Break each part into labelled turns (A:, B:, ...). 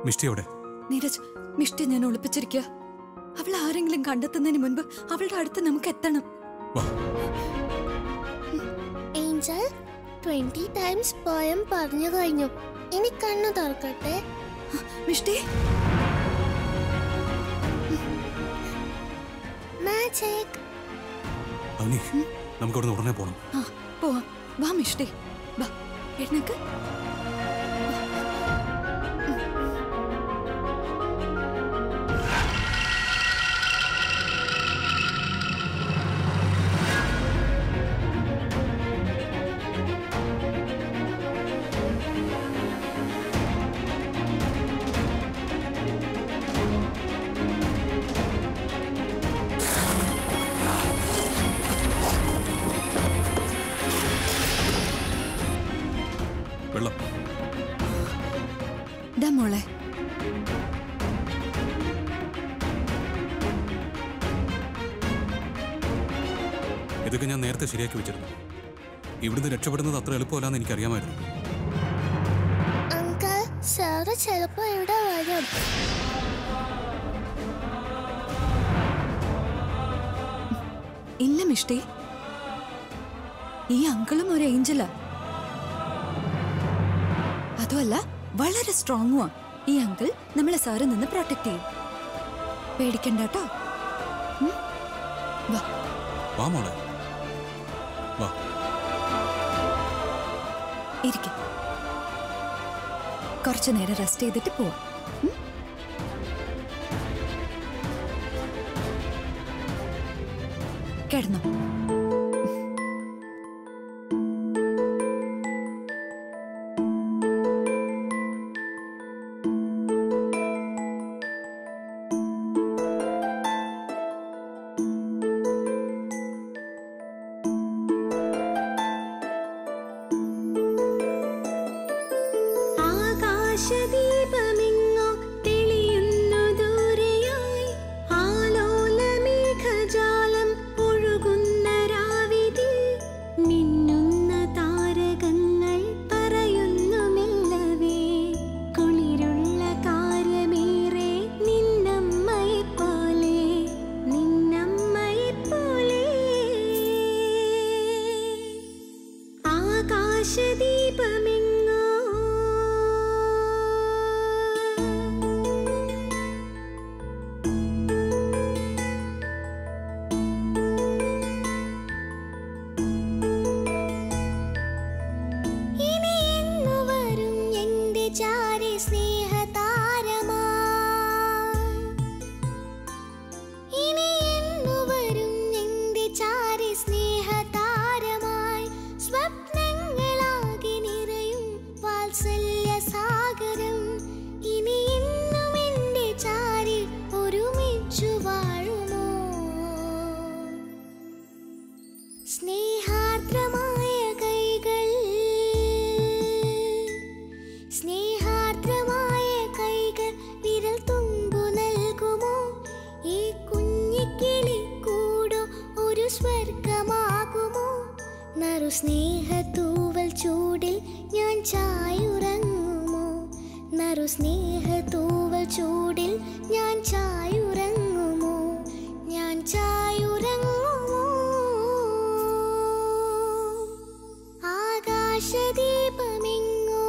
A: മിഷ്ടി എവിടെ
B: നീരജ് മിഷ്ടി ഞാൻ ഒളിപ്പിച്ചിരിക്കുക അവൾ ആരെങ്കിലും കണ്ടെത്തുന്നതിന് മുൻപ് അവളുടെ അടുത്ത് നമുക്ക് എത്തണം
A: വാ
C: ഏഞ്ചൽ ട്വന്റി ടൈംസ് പോയം പറഞ്ഞു കഴിഞ്ഞു ഇനി കണ്ണു തുറക്കട്ടെ
B: മിഷ്ടി
C: മാജിക്
A: അവനി നമുക്ക് അവിടെ ഉടനെ പോകണം
B: ആ പോവാം വാ മിഷ്ടി വാ എഴുന്നേക്ക്
A: വെള്ളം
B: ദാ മോളെ
A: ഇതൊക്കെ ഞാൻ നേരത്തെ ശരിയാക്കി വെച്ചിരുന്നു ഇവിടുന്ന് രക്ഷപ്പെടുന്നത് അത്ര എളുപ്പമല്ലാന്ന് എനിക്കറിയാമായിരുന്നു
C: അങ്കിൾ സാറ് ചിലപ്പോ ഇവിടെ വരും
B: ഇല്ല മിഷ്ടി ഈ അങ്കിളും ഒരു ഏഞ്ചലാ അതുമല്ല വളരെ സ്ട്രോങ്ങുമാ ഈ അങ്കിൾ നമ്മളെ സാറിൽ നിന്ന് പ്രൊട്ടക്ട് ചെയ്യും പേടിക്കണ്ട കേട്ടോ ഉം? വാ
A: വാ മോളെ വാ
B: ഇരിക്ക കുറച്ചു നേരം റെസ്റ്റ് ചെയ്തിട്ട് പോവാം ഉം? കിടന്നോ
D: ആകാശദീപമിങ്ങോ തെളിയുന്നു ദൂരെയായി ആലോലമേഘജാലം ഒഴുകുന്ന രാവിതിൽ മിന്നുന്ന താരകങ്ങൾ പറയുന്നു മെല്ലവേ കുളിരുള്ള കാര്യമേറെ നിന്നമ്മയെ പോലെ നിന്നമ്മയെ പോലെ ആകാശദീപമെങ്ങോ ഇനി എന്നു വരും എന്റെ ചാരി സ്നേഹതാരമാ ഇനി എന്നു വരും എന്റെ ചാരി സ്നേഹതാരമായി സ്വപ്നങ്ങളാകെ നിറയും വാത്സല്യ സാഗരം ഇനി എന്നും എന്റെ ചാരി ഒരുമിച്ചു വാഴുമോ സ്നേഹാർദ്രമായ കൈകൾ സ്നേഹാർദ്രമായ കൈകൾ വിരൽ തുമ്പു നൽകുമോ ഈ കുഞ്ഞിക്കിളി കൂടോ ഒരു സ്വർഗമാകുമോ നറു സ്നേഹത്തൂവൽ ചൂടിൽ ഞാൻ ചായുറങ്ങുമോ നറു സ്നേഹത്തൂവൽ ചൂടിൽ ഞാൻ ചായുറങ്ങുമോ ഞാൻ ചായുറങ്ങുമോ ആകാശദീപമെങ്ങോ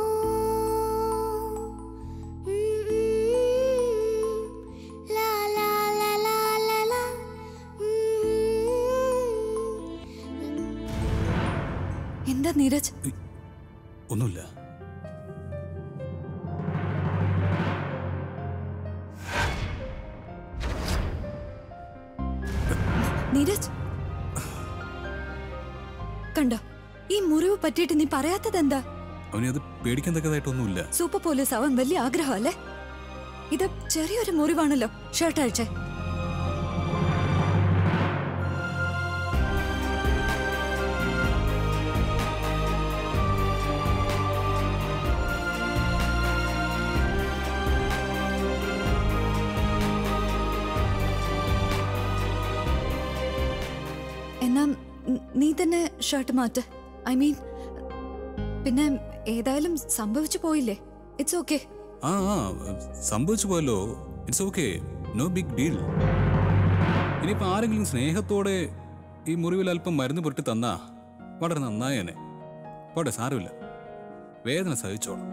D: ഉം, ഉം. ലാ, ലാ, ലാ, ലാ, ലാ, ലാ. ഉം.
B: എന്താ നീരജ്
A: ഒന്നുമില്ല
B: നീരജ് കണ്ടോ ഈ മുറിവ് പറ്റിയിട്ട് നീ പറയാത്തത് എന്താ
A: അവനെ അത് പേടിക്കാൻ തക്കതായിട്ടൊന്നുമില്ല
B: സൂപ്പർ പോലീസ് ആവാൻ വലിയ ആഗ്രഹമല്ലേ ഇത് ചെറിയൊരു മുറിവാണല്ലോ ഷർട്ട് അഴിച്ചേ എന്നാ ഉം, നീ തന്നെ ഷർട്ട് മാറ്റ് ഐ മീൻ പിന്നെ ഏതായാലും സംഭവിച്ചു പോയില്ലേ ഇറ്റ്സ് ഓക്കെ
A: ആ ആ സംഭവിച്ചു പോയല്ലോ it's okay no big deal ഇനിയിപ്പോൾ ആരെങ്കിലും സ്നേഹത്തോടെ ഈ മുറിവിൽ അല്പം മരുന്ന് പുരട്ടി തന്നാ വളരെ നന്നായേനെ പോട്ടെ സാരമില്ല വേദന സഹിച്ചോളാം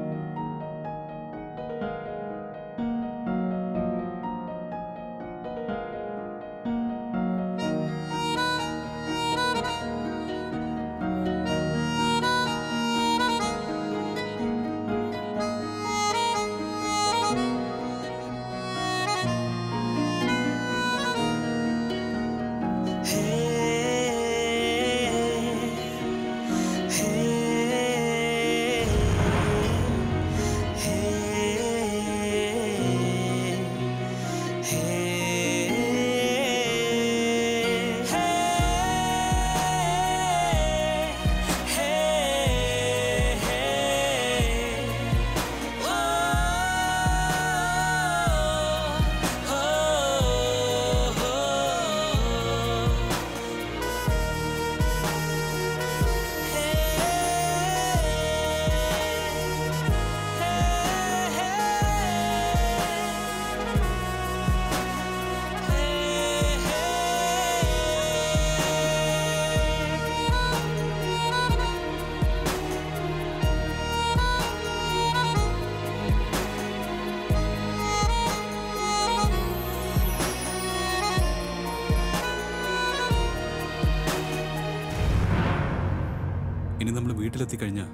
A: ഇനി നമ്മൾ വീട്ടിലെത്തി കഴിഞ്ഞാൽ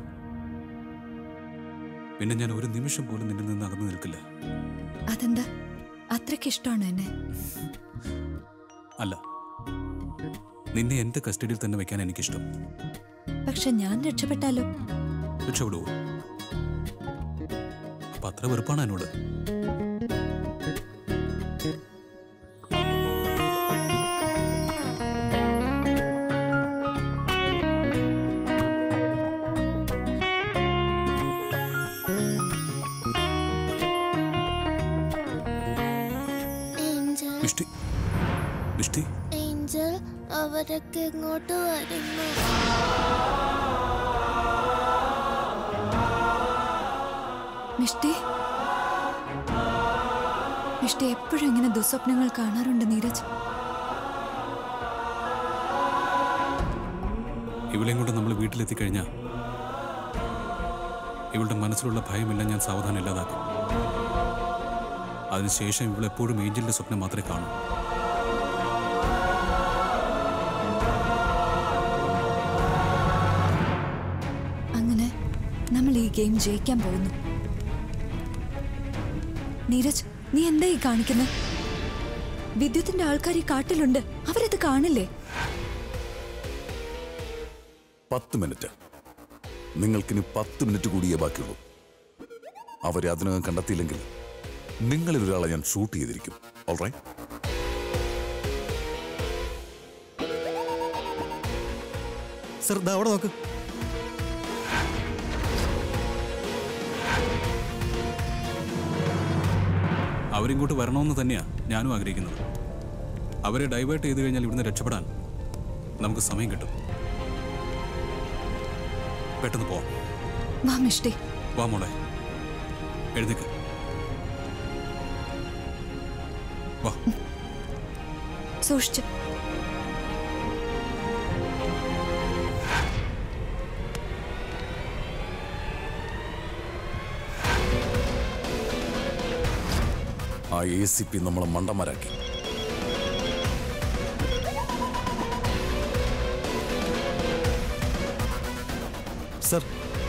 A: പിന്നെ ഞാൻ ഒരു നിമിഷം പോലും നിന്നിൽ നിന്ന് അകന്നു നിൽക്കില്ല
B: അതെന്താ അത്രയ്ക്ക് ഇഷ്ടമാണ് എന്നെ
A: അല്ല നിന്നെ എന്റെ കസ്റ്റഡിയിൽ തന്നെ വെക്കാൻ എനിക്കിഷ്ടം
B: പക്ഷെ ഞാൻ രക്ഷപ്പെട്ടാലോ
A: രക്ഷപ്പെടുവോ അപ്പൊ അത്ര വെറുപ്പാണ് എന്നോട്
C: ഏഞ്ചൽ
A: മിഷ്ടി മിഷ്ടി
C: ഏഞ്ചൽ അവരൊക്കെ ഇങ്ങോട്ട് വരുന്നു
B: മിഷ്ടി മിഷ്ടി എപ്പോഴും ഇങ്ങനെ ദുസ്വപ്നങ്ങൾ കാണാറുണ്ട് നീരജ്
A: ഇവളെയും കൊണ്ട് നമ്മൾ വീട്ടിലെത്തി കഴിഞ്ഞാൽ ഇവളുടെ മനസ്സിലുള്ള ഭയമെല്ലാം ഞാൻ സാവധാനം ഇല്ലാതാക്കും അതിനുശേഷം ഇവളെപ്പോഴും ഏഞ്ചലിന്റെ സ്വപ്നം മാത്രമേ കാണൂ
B: അങ്ങനെ നമ്മൾ ഈ ഗെയിം ജയിക്കാൻ പോകുന്നു നീരജ് നീ എന്താ ഈ കാണിക്കുന്നത് വിദ്യുത്തിന്റെ ആൾക്കാർ ഈ കാട്ടിലുണ്ട് അവരത് കാണില്ലേ
E: പത്ത് മിനിറ്റ് നിങ്ങൾക്കിനി പത്ത് മിനിറ്റ് കൂടിയേ ബാക്കിയുള്ളൂ അവരെ അതിനകം കണ്ടെത്തിയില്ലെങ്കിൽ നിങ്ങളിൽ ഒരാളെ ഞാൻ ഷൂട്ട് ചെയ്തിരിക്കും ഓൾറൈറ്റ്
F: സർ ദാ അവിടെ നോക്ക്
A: അവരിങ്ങോട്ട് വരണമെന്ന് തന്നെയാ ഞാനും ആഗ്രഹിക്കുന്നത് അവരെ ഡൈവേർട്ട് ചെയ്ത് കഴിഞ്ഞാൽ ഇവിടുന്ന് രക്ഷപ്പെടാൻ നമുക്ക് സമയം കിട്ടും പെട്ടെന്ന് പോവാം
B: വാ മിഷ്ടി
A: വാ മോളെ എഴുന്നേക്ക് വാ
B: സൂക്ഷിച്ച്
E: ആ എ സി പി നമ്മളെ മണ്ടന്മാരാക്കി
F: സർ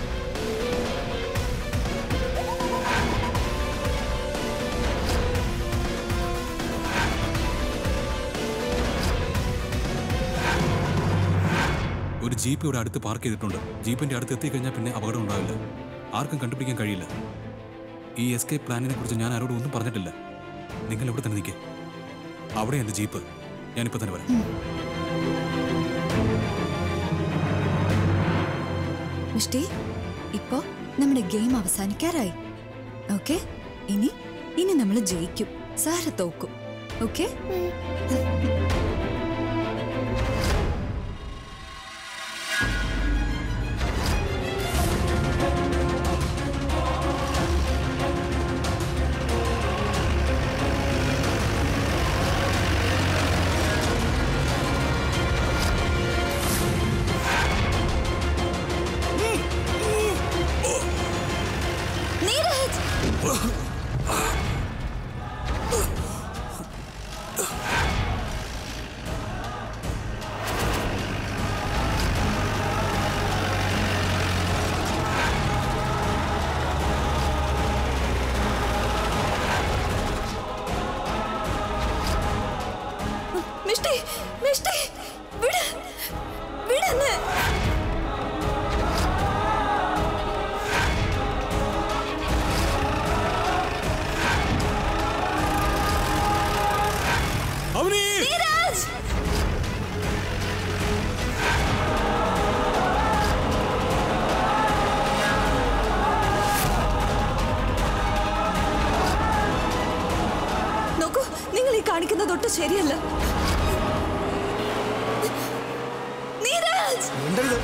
A: ഒരു ജീപ്പ് ഇവിടെ അടുത്ത് പാർക്ക് ചെയ്തിട്ടുണ്ട് ജീപ്പിന്റെ അടുത്ത് എത്തിക്കഴിഞ്ഞാൽ പിന്നെ അപകടം ഉണ്ടാവില്ല ആർക്കും കണ്ടുപിടിക്കാൻ കഴിയില്ല ഈ എസ്കേപ്പ് പ്ലാനിനെ കുറിച്ച് ഞാൻ ആരോടും ഒന്നും പറഞ്ഞിട്ടില്ല നിങ്ങൾ ഇവിടെ തന്നെ നിൽക്കേ അവിടെ എൻ്റെ ജീപ്പ് ഞാനിപ്പോൾ തന്നെ വരാം
B: മിഷ്ടി ഇപ്പോ നമ്മുടെ ഗെയിം അവസാനിക്കാറായി ഓക്കെ ഇനി ഇനി നമ്മൾ ജയിക്കും സാര തോക്കും ഓക്കെ മിഷ്ടി മിഷ്ടി വിട് വിടെന്ന്
A: അവനി
B: നീരജ് നോക്കൂ നിങ്ങൾ ഈ കാണിക്കുന്നത് ഒട്ടും ശരിയല്ല നീരജ്
F: മിണ്ടരുത്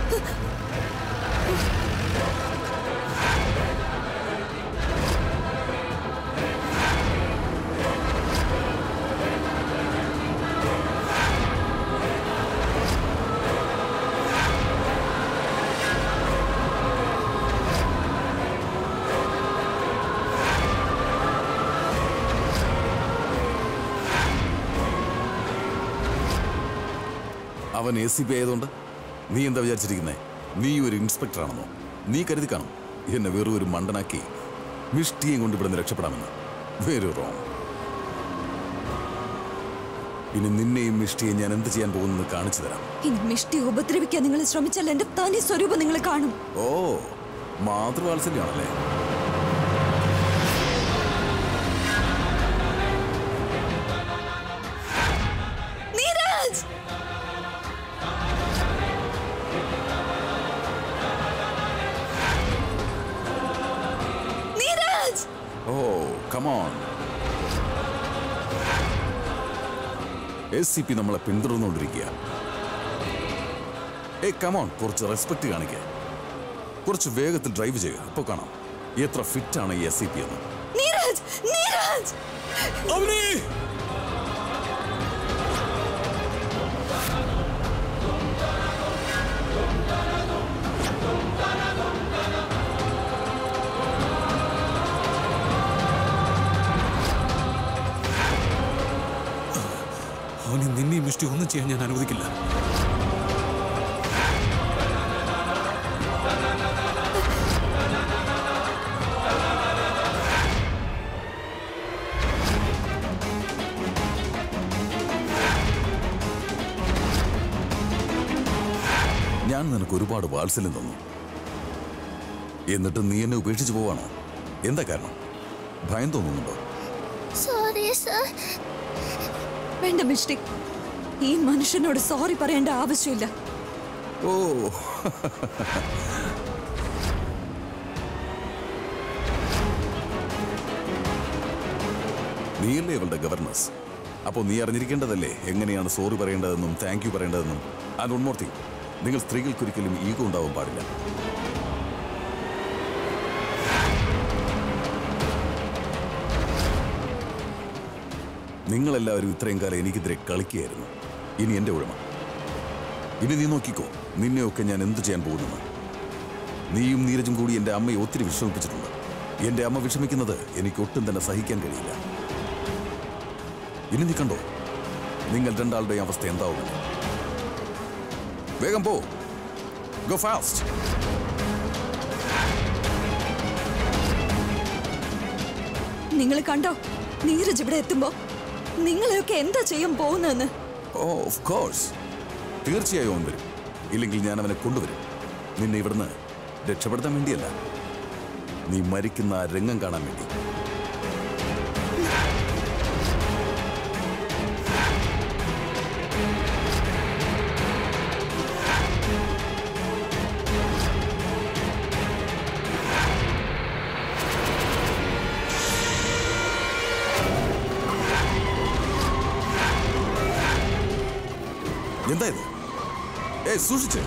E: അവൻ എ സി പി ആയതുകൊണ്ട് നീ എന്താ വിചാരിച്ചിരിക്കുന്നേ നീ ഒരു ഇൻസ്പെക്ടർ ആണെന്നോ നീ കരുതി കാണും എന്നെ വെറും ഒരു മണ്ടനാക്കി മിഷ്ടിയും കൊണ്ട് ഇവിടുന്ന് രക്ഷപ്പെടാമെന്ന് വെരി റോങ് ഇനി നിന്നെയും മിഷ്ടിയെ ഞാൻ എന്ത് ചെയ്യാൻ പോകുന്നെന്ന് കാണിച്ചു തരാം
B: ഇനി മിഷ്ടി ഉപദ്രവിക്കാൻ നിങ്ങൾ ശ്രമിച്ചാൽ എന്റെ തനി സ്വരൂപം നിങ്ങൾ കാണും
E: ഓ മാതൃവാത്സല്യാണല്ലേ
B: നീരജ് നീരജ്
E: ഓ കമോൺ എസ് സി പി നമ്മളെ പിന്തുടർന്നുകൊണ്ടിരിക്കുക ഏ കമോൺ കുറച്ച് റെസ്പെക്ട് കാണിക്കുക കുറച്ച് വേഗത്തിൽ ഡ്രൈവ് ചെയ്യുക അപ്പോൾ കാണാം എത്ര ഫിറ്റാണ് ഈ എസ് സി പി എന്ന്
B: നീരജ് നീരജ്
A: അവനി അവന് നിന്നെയും മിഷ്ടി ഒന്നും ചെയ്യാൻ ഞാൻ അനുവദിക്കില്ല
E: ഞാൻ നിനക്ക് ഒരുപാട് വാത്സല്യം തന്നു എന്നിട്ട് നീ എന്നെ ഉപേക്ഷിച്ചു പോവാണോ എന്താ കാരണം ഭയം തോന്നുന്നുണ്ടോ
C: സോറി സർ
B: വേണ്ട മിഷ്ടി ഈ മനുഷ്യനോട് സോറി പറയേണ്ട ആവശ്യമില്ല
E: ഓ നീയല്ലേ ഇവളുടെ ഗവർണേഴ്സ് അപ്പോൾ നീ അറിഞ്ഞിരിക്കേണ്ടതല്ലേ എങ്ങനെയാണ് സോറി പറയേണ്ടതെന്നും താങ്ക് യു പറയേണ്ടതെന്നും ആൻഡ് വൺ മോർ തിങ് നിങ്ങൾ സ്ത്രീകൾക്കൊരിക്കലും ഈഗോ ഉണ്ടാവാൻ പാടില്ല നിങ്ങളെല്ലാവരും ഇത്രയും കാലം എനിക്കെതിരെ കളിക്കുകയായിരുന്നു ഇനി എന്റെ ഉഴമ ഇനി നീ നോക്കിക്കോ നിന്നെയൊക്കെ ഞാൻ എന്ത് ചെയ്യാൻ പോകുന്നു നീയും നീരജും കൂടി എന്റെ അമ്മയെ ഒത്തിരി വിഷമിപ്പിച്ചിട്ടുണ്ട് എന്റെ അമ്മ വിഷമിക്കുന്നത് എനിക്ക് ഒട്ടും തന്നെ സഹിക്കാൻ കഴിയില്ല ഇനി നീ കണ്ടോ നിങ്ങൾ രണ്ടാളുടെയും അവസ്ഥ എന്താവുമെന്ന് വേഗം പോ ഗോ ഫാസ്റ്റ്
B: നിങ്ങൾ കണ്ടോ നീരജ് ഇവിടെ എത്തുമ്പോ നിങ്ങളെയൊക്കെ എന്താ ചെയ്യാൻ പോകുന്നതെന്ന്
E: ഓ ഓഫ് കോഴ്സ് തീർച്ചയായും അവൻ വരും ഇല്ലെങ്കിൽ ഞാൻ അവനെ കൊണ്ടുവരും നിന്നെ ഇവിടുന്ന് രക്ഷപ്പെടുത്താൻ വേണ്ടിയല്ല നീ മരിക്കുന്ന ആ രംഗം കാണാൻ വേണ്ടി എന്താ ഇത് ഏ സൂക്ഷിച്ച്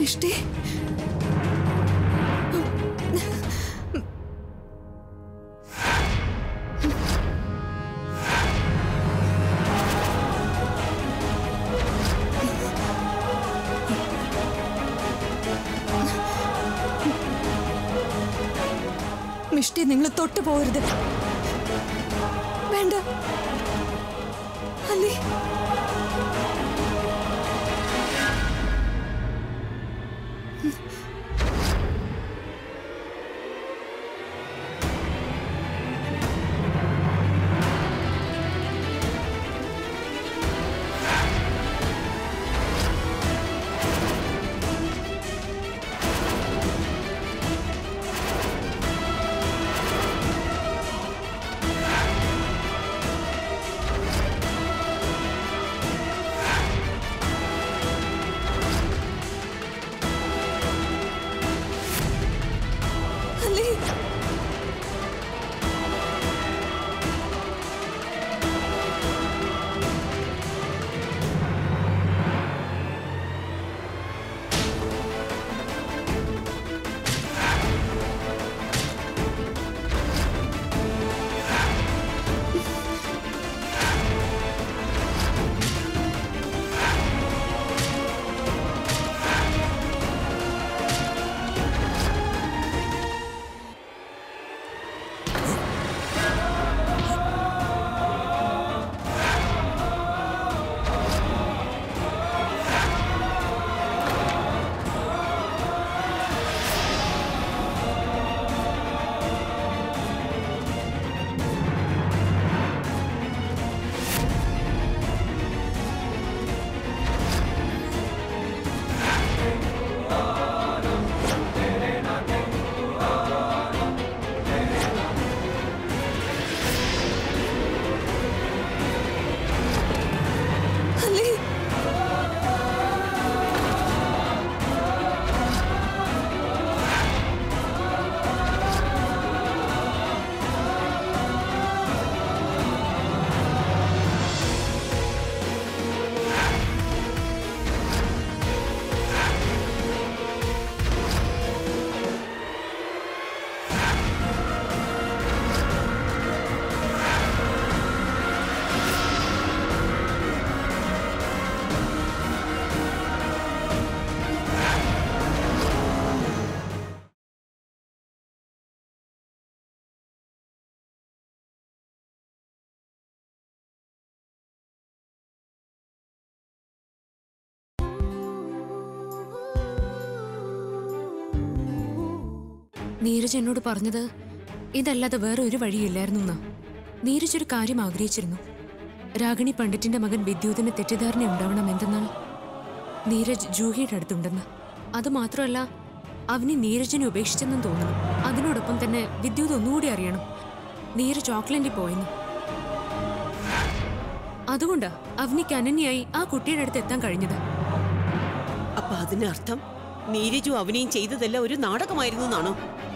B: ഇഷ്ടേ മിഷ്ടി നിങ്ങൾ തൊട്ടു പോകരുത് വേണ്ട അല്ലേ അല്ലേ അല്ലേ
G: നീരജ് എന്നോട് പറഞ്ഞത് ഇതല്ലാതെ വേറെ ഒരു വഴിയില്ലായിരുന്നു എന്നാ നീരജ് ഒരു കാര്യം ആഗ്രഹിച്ചിരുന്നു രാഗിണി പണ്ഡിറ്റിന്റെ മകൻ വിദ്യൂതിന് തെറ്റിദ്ധാരണ ഉണ്ടാവണം എന്തെന്നാൽ നീരജ് ജൂഹിയുടെ അടുത്തുണ്ടെന്ന് അത് മാത്രമല്ല അവനി നീരജിനെ ഉപേക്ഷിച്ചെന്നും തോന്നുന്നു അതിനോടൊപ്പം തന്നെ വിദ്യൂത് ഒന്നുകൂടി അറിയണം നീരജ് ഓക്ലൻഡിൽ പോയെന്ന് അതുകൊണ്ടാ അവനിക്ക് അനന്യായി ആ കുട്ടിയുടെ അടുത്ത് എത്താൻ കഴിഞ്ഞത്
H: അപ്പൊ അതിനർത്ഥം നീരജും അവനെയും ചെയ്തതെല്ലാം ഒരു നാടകമായിരുന്നു എന്നാണോ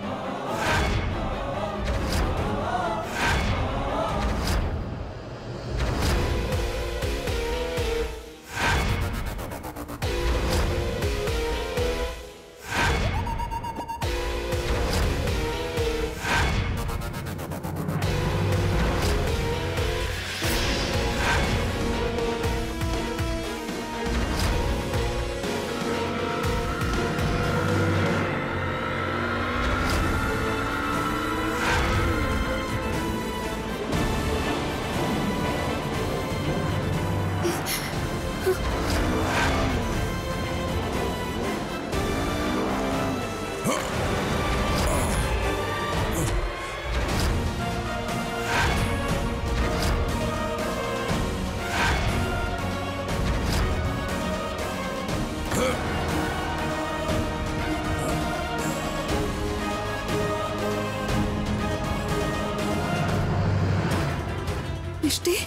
B: ഇഷ്ടേ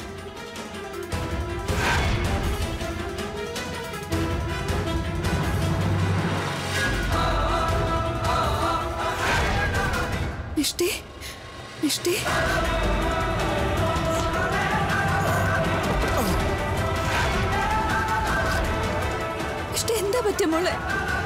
B: ഇഷ്ടേ ഇഷ്ടേ ഇഷ്ടേ എന്താ പറ്റും മോളെ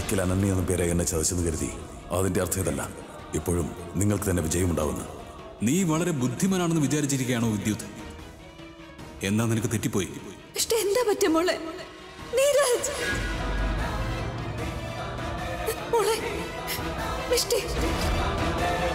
E: ഒരിക്കൽ അനന്യ എന്ന പേരെ എന്നെ ചതച്ചെന്ന് കരുതി അതിന്റെ അർത്ഥം ഇതല്ല ഇപ്പോഴും നിങ്ങൾക്ക് തന്നെ വിജയമുണ്ടാവുന്നു
A: നീ വളരെ ബുദ്ധിമാനാണെന്ന് വിചാരിച്ചിരിക്കുകയാണോ വിദ്യുത് എന്നാ നിനക്ക് തെറ്റിപ്പോയി
B: ഇഷ്ട എന്താ പറ്റും മോളെ നീരജ് മോളെ മിഷ്ടി